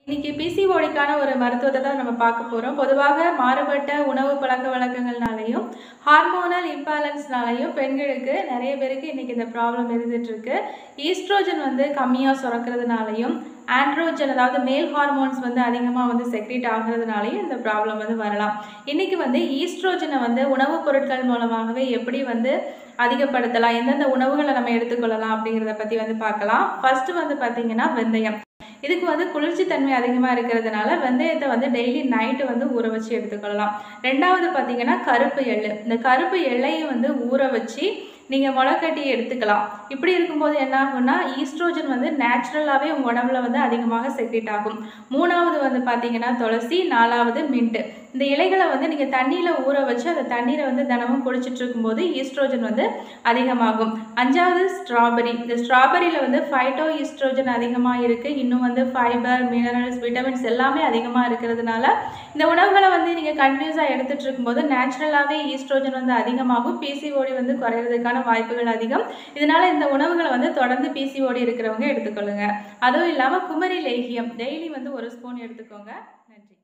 இன்னைக்கு பிசிஓடிக்கான ஒரு மருத்துவத்தை தான் நம்ம பார்க்க போகிறோம் பொதுவாக மாறுபட்ட உணவு பழக்க வழக்கங்கள்னாலையும் ஹார்மோனல் இம்பேலன்ஸ்னாலையும் பெண்களுக்கு நிறைய பேருக்கு இன்னைக்கு இந்த ப்ராப்ளம் இருந்துட்டு இருக்கு ஈஸ்ட்ரோஜன் வந்து கம்மியாக சுரக்கிறதுனாலையும் ஆண்ட்ரோஜன் அதாவது மேல் ஹார்மோன்ஸ் வந்து அதிகமாக வந்து செக்ரேட் ஆகிறதுனாலையும் இந்த ப்ராப்ளம் வந்து வரலாம் இன்னைக்கு வந்து ஈஸ்ட்ரோஜனை வந்து உணவுப் பொருட்கள் மூலமாகவே எப்படி வந்து அதிகப்படுத்தலாம் எந்தெந்த உணவுகளை நம்ம எடுத்துக்கொள்ளலாம் அப்படிங்கிறத பற்றி வந்து பார்க்கலாம் ஃபர்ஸ்ட் வந்து பார்த்தீங்கன்னா வெந்தயம் இதுக்கு வந்து குளிர்ச்சி தன்மை அதிகமாக இருக்கிறதுனால வெந்தயத்தை வந்து டெய்லி நைட்டு வந்து ஊற வச்சு எடுத்துக்கொள்ளலாம் ரெண்டாவது பார்த்தீங்கன்னா கருப்பு எள்ளு இந்த கருப்பு எள்ளையும் வந்து ஊற வச்சு நீங்கள் முளைக்கட்டி எடுத்துக்கலாம் இப்படி இருக்கும்போது என்ன ஆகும்னா ஈஸ்ட்ரோஜன் வந்து நேச்சுரலாகவே உங்கள் உடம்புல வந்து அதிகமாக செக்ரேட் ஆகும் மூணாவது வந்து பார்த்தீங்கன்னா துளசி நாலாவது மின்ட்டு இந்த இலைகளை வந்து நீங்கள் தண்ணியில் ஊற வச்சு அந்த தண்ணீரை வந்து தினமும் குடிச்சிட்டு இருக்கும்போது ஈஸ்ட்ரோஜன் வந்து அதிகமாகும் அஞ்சாவது ஸ்ட்ராபெரி இந்த ஸ்ட்ராபெரியில் வந்து ஃபைட்டோ ஈஸ்ட்ரோஜன் அதிகமாக இருக்குது இன்னும் வந்து ஃபைபர் மினரல்ஸ் விட்டமின்ஸ் எல்லாமே அதிகமாக இருக்கிறதுனால இந்த உணவுகளை வந்து நீங்கள் கண்டினியூஸாக எடுத்துகிட்டு இருக்கும்போது நேச்சுரலாகவே ஈஸ்ட்ரோஜன் வந்து அதிகமாகும் பிசிஓடி வந்து குறையிறதுக்கான வாய்ப்புகள் அதிகம் இதனால இந்த உணவுகளை வந்து தொடர்ந்து பிசிஓடி இருக்கிறவங்க எடுத்துக்கொள்ளுங்க அதுவும் இல்லாமல் குமரி லேகியம் டெய்லி வந்து ஒரு ஸ்பூன் எடுத்துக்கோங்க நன்றி